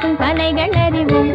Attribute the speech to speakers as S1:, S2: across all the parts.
S1: சுகமளிக்கும் கலைகள் அறிவோம்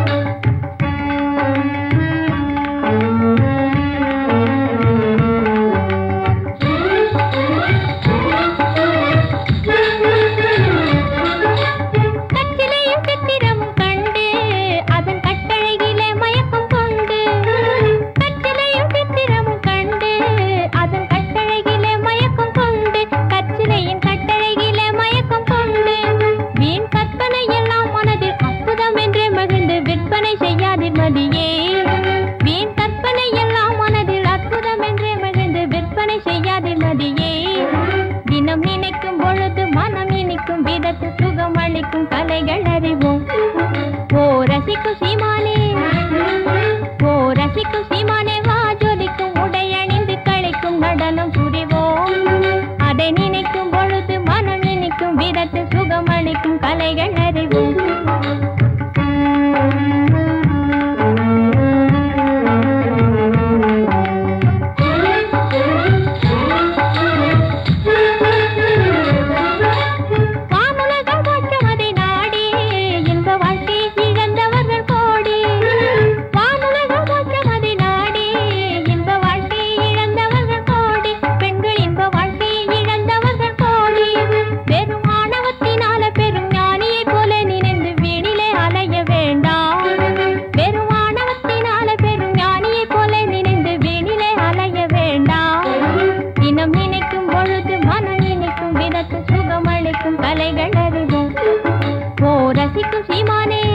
S1: கட்டிலையும் சித்திரமும் கண்டு அதன் கட்டழகிலே மயக்கம் கொண்டு கட்டிலையும் சித்திரமும் கண்டு அதன் கட்டழகிலே மயக்கம் கொண்டு கச்சிலையின் கட்டழகிலே மயக்கம் கொண்டு வீண் கற்பனை எல்லாம் மனதில் அற்புதம் என்று மகிழ்ந்து விற்பனை செய்யாதிர் மதியே வீண் கற்பனை எல்லாம் மனதில் அற்புதம் என்று மகிழ்ந்து விற்பனை செய்யாதிர் மதியே தினம் நினைக்கும் பொழுது மனம் இனிக்கும் விதத்தில் சுகம் அளிக்கும் கலைகள் அறிவோம் ஓ ரசிக்கும் சீமானே ஓ ரசிக்கும் சீமானே வா ஜொலிக்கும் உடை அணிந்து கழிக்கும் நடனம் புரிவோம் அதை நினைக்கும் பொழுது மனம் இனிக்கும் விதத்தில் சுகம் அளிக்கும் கலைகள் அறிவோம் வானுலகம் போற்றும் அதை நாடி இன்ப வாழ்க்கை இழந்தவர்கள் கோடி வானுலகம் போற்றும் அதை நாடி இன்ப வாழ்க்கை இழந்தவர்கள் கோடி பெண்கள் இன்ப வாழ்க்கை இழந்தவர்கள் கோடி வெறும் ஆணவத்தினால பெரும் ஞானியைப் போல நினைந்து வீணிலே அலைய வேண்டாம் வெறும் ஆணவத்தினால பெரும் ஞானியைப் போல நினைந்து வீணிலே அலைய வேண்டாம் தினம் நினைக்கும் பொழுது மனம் நினைக்கும் விதத்து சுகமளிக்கும் கலைகள் அறிவோம் ஓ ரசிக்கும் சீமானே